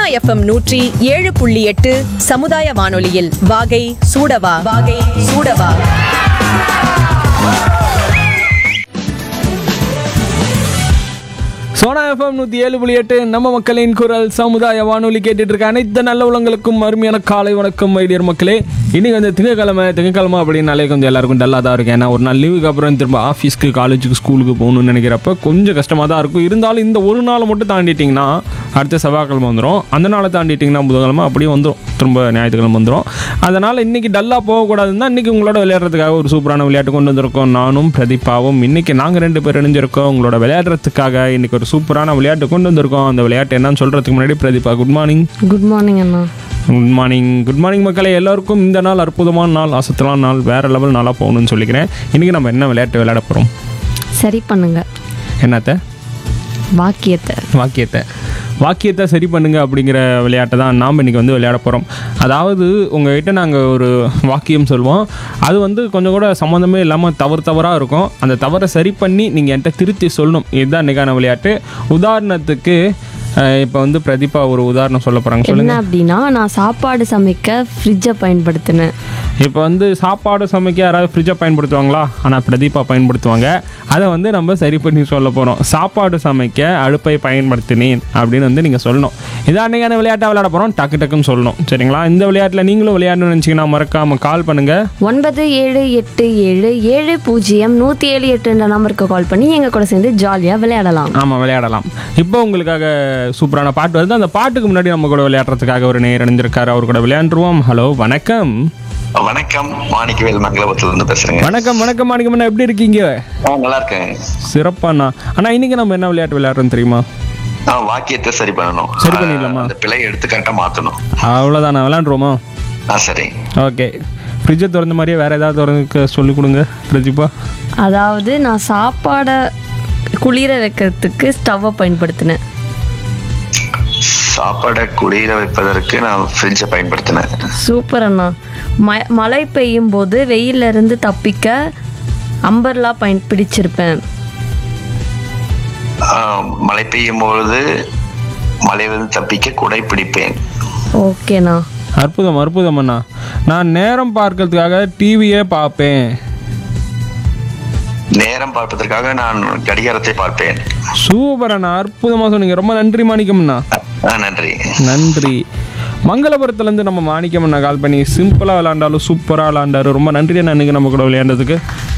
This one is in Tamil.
எஃப்எம் நூற்றி ஏழு புள்ளி எட்டு சமுதாய வானொலியில் வாகை சூடவா வாகை சூடவா சோனா எஃப்எம் நூற்றி ஏழு புள்ளி எட்டு நம்ம மக்களின் குரல் சமுதாய வானொலி கேட்டுட்டு இருக்க அனைத்து நல்ல உள்ளங்களுக்கும் அருமையான காலை வணக்கம் மைடியர் மக்களே இன்னைக்கு வந்து திங்கக்கிழமை திங்கக்கிழமை அப்படின்னாலே கொஞ்சம் எல்லாருக்கும் டல்லாக தான் இருக்கும் ஏன்னா ஒரு நாள் லீவுக்கு அப்புறம் திரும்ப ஆஃபீஸ்க்கு காலேஜுக்கு ஸ்கூலுக்கு போகணும்னு நினைக்கிறப்ப கொஞ்சம் கஷ்டமாக தான் இருக்கும் இருந்தாலும் இந்த ஒரு நாள் மட்டும் தாண்டிட்டிங்கன்னா அடுத்த செவ்வாய்க்கிழமை வந்துடும் அந்த நாளை தாண்டிட்டிங்கன்னா புதன்கிழமை அப்படியே வந்துடும் திரும்ப ஞாயிற்றுக்கிழமை வந்துடும் அதனால் இன்னைக்கு டல்லாக போகக்கூடாதுன்னு தான் இன்றைக்கி உங்களோட விளையாடுறதுக்காக ஒரு சூப்பரான விளையாட்டு கொண்டு வந்திருக்கோம் நானும் பிரதீபாவும் இன்னைக்கு நாங்கள் ரெண்டு பேர் இணைஞ்சிருக்கோம் உங்களோட விளையாடுறதுக்காக இன்னைக்கு ஒரு சூப்பரான விளையாட்டு கொண்டு வந்திருக்கோம் அந்த விளையாட்டு என்னன்னு சொல்கிறதுக்கு முன்னாடி Pratheeba good morning good morning அண்ணா குட் மார்னிங் குட் மார்னிங் மக்களே எல்லாருக்கும் இந்த நாள் அற்புதமான நாள் அசத்தலான நாள் வேறு லெவல் நாளாக போகணும்னு சொல்லிக்கிறேன் இன்றைக்கி நம்ம என்ன விளையாட்டு விளையாட போகிறோம் சரி பண்ணுங்க என்னத்த வாக்கியத்தை வாக்கியத்தை வாக்கியத்தை சரி பண்ணுங்க அப்படிங்கிற விளையாட்டை தான் நாம் இன்றைக்கி வந்து விளையாட போகிறோம் அதாவது உங்ககிட்ட நாங்கள் ஒரு வாக்கியம் சொல்லுவோம் அது வந்து கொஞ்சம் கூட சம்மந்தமே இல்லாமல் தவறு தவறாக இருக்கும் அந்த தவறை சரி பண்ணி நீங்கள் என்கிட்ட திருத்தி சொல்லணும் இதுதான் இன்றைக்கான விளையாட்டு உதாரணத்துக்கு இப்போ வந்து பிரதீபா ஒரு உதாரணம் சொல்ல போகிறாங்க என்ன சொல்லுங்கள் அப்படின்னா நான் சாப்பாடு சமைக்க ஃப்ரிட்ஜை பயன்படுத்தினேன் இப்போ வந்து சாப்பாடு சமைக்க யாராவது ஃப்ரிட்ஜை பயன்படுத்துவாங்களா ஆனால் பிரதீபா பயன்படுத்துவாங்க அதை வந்து நம்ம சரி பண்ணி சொல்ல போகிறோம் சாப்பாடு சமைக்க அடுப்பை பயன்படுத்தினேன் அப்படின்னு வந்து நீங்கள் சொல்லணும் இதான் அன்றைக்கான விளையாட்டை விளையாட போகிறோம் டக்கு டக்குன்னு சொல்லணும் சரிங்களா இந்த விளையாட்டில் நீங்களும் விளையாடணும்னு நினச்சிங்கன்னா மறக்காமல் கால் பண்ணுங்கள் ஒன்பது ஏழு எட்டு ஏழு ஏழு பூஜ்ஜியம் நூற்றி ஏழு எட்டுன்ற நம்பருக்கு கால் பண்ணி எங்கள் கூட சேர்ந்து ஜாலியாக விளையாடலாம் ஆமாம் விளையாடலாம் இப்போ உங்களுக்காக சூப்பரான பாட்டு வருது அந்த பாட்டுக்கு முன்னாடி நம்ம கூட விளையாடுறதுக்காக ஒரு நேர் அணிஞ்சிருக்காரு அவர் கூட விளையாண்டுருவோம் ஹலோ வணக்கம் வணக்கம் மாணிக்கவேல் மங்களபுரத்துல இருந்து பேசுறேங்க வணக்கம் வணக்கம் மாணிக்கம் அண்ணா எப்படி இருக்கீங்க ஆ, நல்லா இருக்கேன் சிறப்பாண்ணா அண்ணா இன்னைக்கு நம்ம என்ன விளையாட்டு விளையாடுறோம் தெரியுமா ஆ, வாக்கியத்தை சரி பண்ணணும் சரி பண்ணிடலாமா? ஆ, அந்த பிழையை எடுத்து கரெக்டா மாத்தணும் அவ்வளோதான் நான் விளையாண்டுருவோமா ஆ சரி ஓகே ஃப்ரிட்ஜை திறந்த மாதிரியே வேறு ஏதாவது திறந்து சொல்லி கொடுங்க பிரதீபா அதாவது நான் சாப்பாடை குளிர வைக்கிறதுக்கு ஸ்டவ்வை பயன்படுத்தினேன் சாப்பாடை குளிர வைப்பதற்கு நான் ஃப்ரிட்ஜை பயன்படுத்தினேன் சூப்பர் அண்ணா ம மழை பெய்யும் போது வெயில்ல இருந்து தப்பிக்க அம்பர்லா பயன் பிடிச்சிருப்பேன் ஆ, மழை பெய்யும் பொழுது மழையிலிருந்து தப்பிக்க குடை பிடிப்பேன் ஓகேண்ணா அற்புதம் அற்புதம் அண்ணா நான் நேரம் பார்க்கறதுக்காக டிவியே பார்ப்பேன் நேரம் பார்ப்பதற்காக நான் கடிகாரத்தை பார்ப்பேன் சூப்பர் அண்ணா அற்புதமாக சொன்னீங்க ரொம்ப நன்றி மாணிக்கம் அண்ணா ஆ, நன்றி நன்றி மங்களபுரத்துலேருந்து நம்ம மாணிக்கம் அண்ணா கால் பண்ணி சிம்பிளாக விளாண்டாலும் சூப்பராக விளாண்டாரு ரொம்ப நன்றி அண்ணா இன்னைக்கு நம்ம கூட விளையாண்டதுக்கு